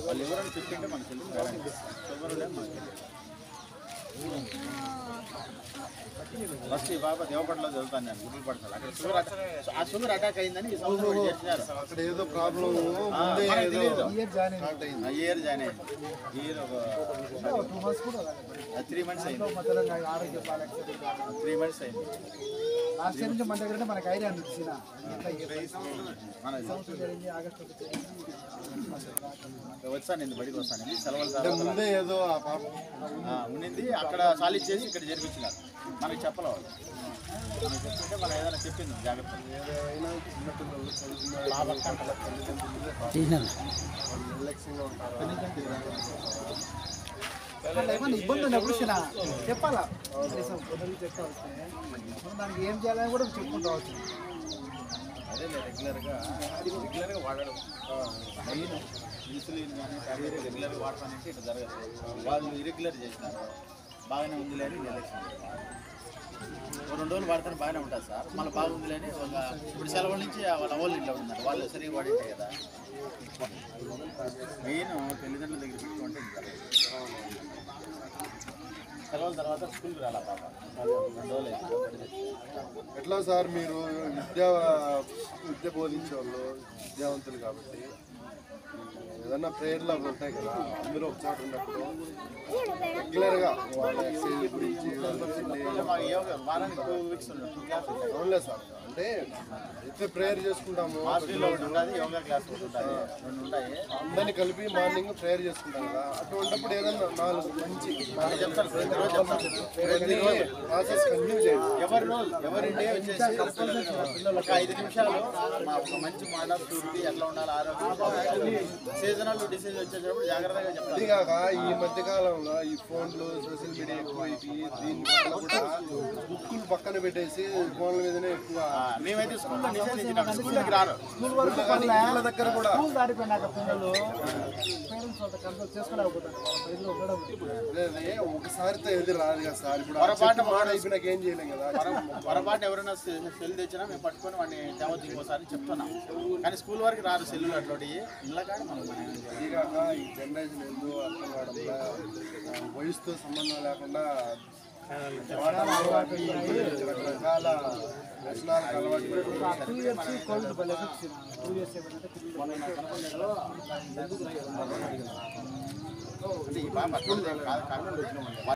వాళ్ళు ఎవరైనా చెప్పింటే మనకు తెలుసు గ్యారంటీ షుగర్ ఉండే మనకు తెలియదు ఫస్ట్ ఈ బాబా దేవపట్ల చదువుతాను నేను గుడ్లు పడతాను అక్కడ షుగర్ అటాక్ ఆ షుగర్ అటాక్ అయిందని ఈ సంవత్సరం వీళ్ళు చేసినారు అక్కడ ఏదో ప్రాబ్లం ఆ, ముందే మనకి ఏదో తెలియదు. స్టార్ట్ అయింది ఆ ఇయర్ జాయిన్ అయింది ఈ ఇయర్ ఒక త్రీ మంత్స్ అయింది ఆరోగ్య బాగాలేకపోతే త్రీ మంత్స్ అయింది లాస్ట్ ఇయర్ నుంచి మన దగ్గర మనకి ఐడియా అనిపించిన మనకి జరిగింది ఆగస్టు వచ్చాను నేను బయటకు వస్తాను ఇది సెలవుల అంటే తర్వాత ముందే ఏదో ఆ పాప ఆ, ఉండింది అక్కడ సాలిడ్ చేసి ఇక్కడ జరిపించినారు మనకి చెప్పలే వాళ్ళు మనకి చెప్తుంటే మనం ఏదైనా చెప్పింది జాగ్రత్త ఏదైనా చిన్నపిల్లలు చదువుకున్న తల్లిదండ్రులు వాళ్ళు నిర్లక్ష్యంగా ఉంటారు అట్లా ఏమన్నా ఇబ్బంది ఉన్నప్పుడు చిన్న చెప్పాలా కనీసం పొద్దున్న చెప్తా వస్తే మనం దానికి ఏం చేయాలని కూడా చెప్పుకుంటూ వచ్చు అదే రెగ్యులర్గా రెగ్యులర్గా వాడడం మెయిన్ ఇన్సులిన్ కానీ టాబ్లెట్ రెగ్యులర్గా వాడతానంటే ఇట్లా జరగదు వాళ్ళు ఇరెగ్యులర్ చేసినారు బాగానే ఉందిలే అని నిర్లక్ష్యం ఓ రెండు రోజులు వాడితే బాగానే ఉంటుంది సార్ మళ్ళీ బాగుందిలే అని ఒక ఇప్పుడు సెలవుల నుంచి వాళ్ళ వాళ్ళు ఇంట్లో ఉన్నారు వాళ్ళు సరిగ్గా వాడింటే కదా మెయిన్ తల్లిదండ్రుల దగ్గర పెట్టుకుంటే ఇంకా సెలవుల తర్వాత స్కూల్కి రాలా పాప రెండు రోజులు అయింది. ఎట్లా సార్ మీరు విద్యా విద్య బోధించే వాళ్ళు విద్యావంతులు కాబట్టి ఏదన్నా ప్రేయర్లు అవి ఉంటాయి కదా అందరూ ఒక చోట ఉన్నప్పుడు రెగ్యులర్గా వాళ్ళ ఎక్సైజ్ గురించి వాళ్ళ గురించి మాకు యోగా వారానికి టూ వీక్స్ టూ క్లాస్ ఉంటాయి అవునులే సార్ అంటే అయితే ప్రేయర్ చేసుకుంటాము హాస్టల్లో ఒకటి ఉంటుంది యోగా క్లాస్ ఒకటి ఉంటుంది రెండు ఉంటాయి అందరిని కలిపి మార్నింగ్ ప్రేయర్ చేసుకుంటాం కదా అటువంటిప్పుడు ఏదన్నా నాలుగు మంచి వాళ్ళు చెప్తారు ప్రతిరోజు చెప్తారు ప్రాసెస్ కంటిన్యూ చేయండి ఎవరి రోజు ఎవరి డే వచ్చేసి ఒక ఐదు నిమిషాలు మా ఒక మంచి మాట పూర్తి ఎట్లా ఉండాలి ఆరోగ్యం సీజనల్ డిసీజ్ వచ్చేటప్పుడు జాగ్రత్తగా చెప్తారు అదిగాక ఈ మధ్య కాలంలో ఈ ఫోన్లు సోషల్ మీడియా ఎక్కువ అయిపోయి దీని వల్ల కూడా బుక్కులు పక్కన పెట్టేసి ఫోన్ల మీదనే ఎక్కువ ఆ, మేమైతే స్కూల్లో నిషేధించినాం స్కూల్లోకి రారు స్కూల్ వరకు కానీ ఇళ్ళ దగ్గర కూడా స్కూల్ దాటిపోయినాక పిల్లలు పేరెంట్స్ వాళ్ళతో కంట్రోల్ చేసుకోలేకపోతారు వాళ్ళ పరిధిలో ఉండడం అదే అదే ఒకసారితో ఎదురు రాదు కదా సార్ ఇప్పుడు ఆ పొరపాటు చెట్టు పాడు అయిపోయినాక ఏం చేయలేం కదా పొర- పొరపాటు ఎవరైనా సెల్ సెల్ తెచ్చినా మేము పట్టుకొని వాడిని తేవద్దు ఇంకోసారి చెప్తున్నాం కానీ స్కూల్ వరకు రారు సెల్లులు అట్లాంటి ఇళ్ళ కాడ మనం అదిగాక ఈ జనరేషన్ ఎందుకు అర్థం కావడంలా ఆ, వయసుతో సంబంధం లేకుండా రకరకాల వ్యసనాలకు అలవాటు పడిపోయి టూ ఇయర్స్ కోవిడ్ భలే వచ్చింది టూ ఇయర్స్ ఏమంటే అంటే ఈ పాప అట్లా కాదు కర్నూలు వచ్చినామండి